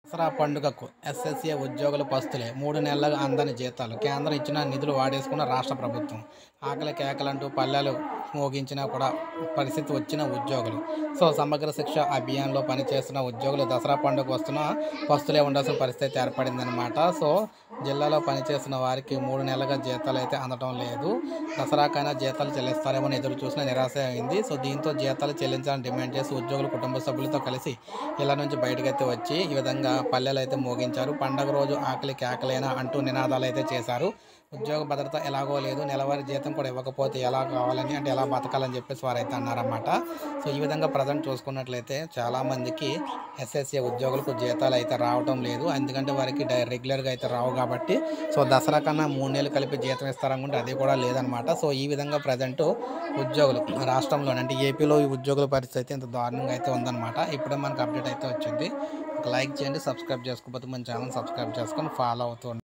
దసరా పండుగకు ఎస్ఎస్ఏ ఉద్యోగుల పస్తులే మూడు నెలలుగా అందని జీతాలు కేంద్రం ఇచ్చిన నిధులు వాడేసుకున్న రాష్ట్ర ప్రభుత్వం ఆకలి కేకలంటూ పల్లెలు మోగించినా కూడా పరిస్థితి వచ్చిన ఉద్యోగులు సో సమగ్ర శిక్ష అభియాన్లో పనిచేస్తున్న ఉద్యోగులు దసరా పండుగ వస్తున్న పస్తులే ఉండాల్సిన పరిస్థితి ఏర్పడిందనమాట సో జిల్లాలో పనిచేస్తున్న వారికి మూడు నెలలుగా జీతాలు అయితే అందడం లేదు దసరాకైనా జీతాలు చెల్లిస్తారేమో అని ఎదురు చూసిన నిరాశ అయింది సో దీంతో జీతాలు చెల్లించాలని డిమాండ్ చేసి ఉద్యోగులు కుటుంబ సభ్యులతో కలిసి ఇళ్ల నుంచి బయటకైతే వచ్చి ఈ విధంగా పల్లెలు అయితే మోగించారు పండగ రోజు ఆకలి కేకలేనా అంటూ నినాదాలు అయితే చేశారు ఉద్యోగ భద్రత ఎలాగో లేదు నెలవారీ జీతం కూడా ఇవ్వకపోతే ఎలా కావాలని అంటే ఎలా బతకాలని చెప్పేసి వారు అయితే అన్నారన్నమాట సో ఈ విధంగా ప్రజెంట్ చూసుకున్నట్లయితే చాలామందికి ఎస్ఎస్ఏ ఉద్యోగులకు జీతాలు అయితే రావటం లేదు ఎందుకంటే వారికి డై రెగ్యులర్గా అయితే రావు కాబట్టి సో దసరా కన్నా మూడు నెలలు కలిపి జీతం ఇస్తారనుకుంటే అది కూడా లేదనమాట సో ఈ విధంగా ప్రజెంట్ ఉద్యోగులు రాష్ట్రంలో అంటే ఏపీలో ఈ ఉద్యోగుల పరిస్థితి అయితే ఇంత దారుణంగా అయితే ఉందన్నమాట ఇప్పుడే మనకు అప్డేట్ అయితే వచ్చింది ఒక లైక్ చేయండి సబ్స్క్రైబ్ చేసుకోకపోతే మన ఛానల్ సబ్స్క్రైబ్ చేసుకొని ఫాలో అవుతూ ఉండండి.